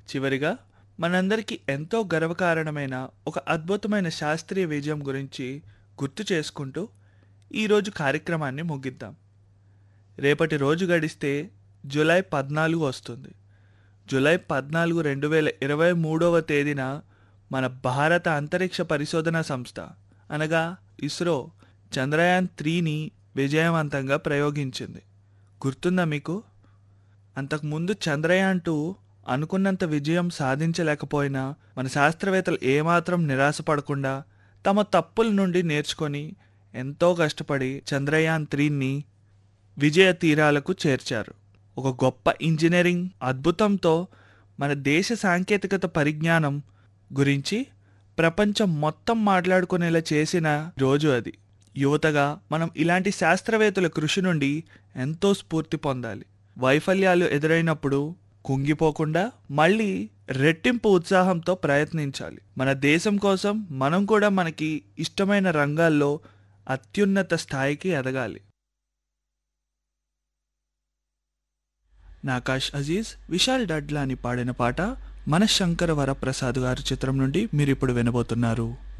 చివరిగా మనందరికీ ఎంతో గర్వకారణమైన ఒక అద్భుతమైన శాస్త్రీయ విజయం గురించి గుర్తు చేసుకుంటూ ఈరోజు కార్యక్రమాన్ని ముగిద్దాం రేపటి రోజు గడిస్తే జూలై పద్నాలుగు వస్తుంది జూలై పద్నాలుగు రెండు వేల ఇరవై మూడవ తేదీన మన భారత అంతరిక్ష పరిశోధన సంస్థ అనగా ఇస్రో చంద్రయాన్ త్రీని విజయవంతంగా ప్రయోగించింది గుర్తుందా మీకు అంతకుముందు చంద్రయాన్ టూ అనుకున్నంత విజయం సాధించలేకపోయినా మన శాస్త్రవేత్తలు ఏమాత్రం నిరాశపడకుండా తమ తప్పుల నుండి నేర్చుకొని ఎంతో కష్టపడి చంద్రయాన్ త్రీని విజయ తీరాలకు చేర్చారు ఒక గొప్ప ఇంజనీరింగ్ అద్భుతంతో మన దేశ సాంకేతికత పరిజ్ఞానం గురించి ప్రపంచం మొత్తం మాట్లాడుకునేలా చేసిన రోజు అది యువతగా మనం ఇలాంటి శాస్త్రవేత్తల కృషి నుండి ఎంతో స్ఫూర్తి పొందాలి వైఫల్యాలు ఎదురైనప్పుడు కుంగిపోకుండా మళ్ళీ రెట్టింపు ఉత్సాహంతో ప్రయత్నించాలి మన దేశం కోసం మనం కూడా మనకి ఇష్టమైన రంగాల్లో అత్యున్నత స్థాయికి ఎదగాలి నాకాష్ అజీజ్ విశాల్ డడ్లాని పాడిన పాట మన శంకర వరప్రసాద్ గారి చిత్రం నుండి మీరు ఇప్పుడు వినబోతున్నారు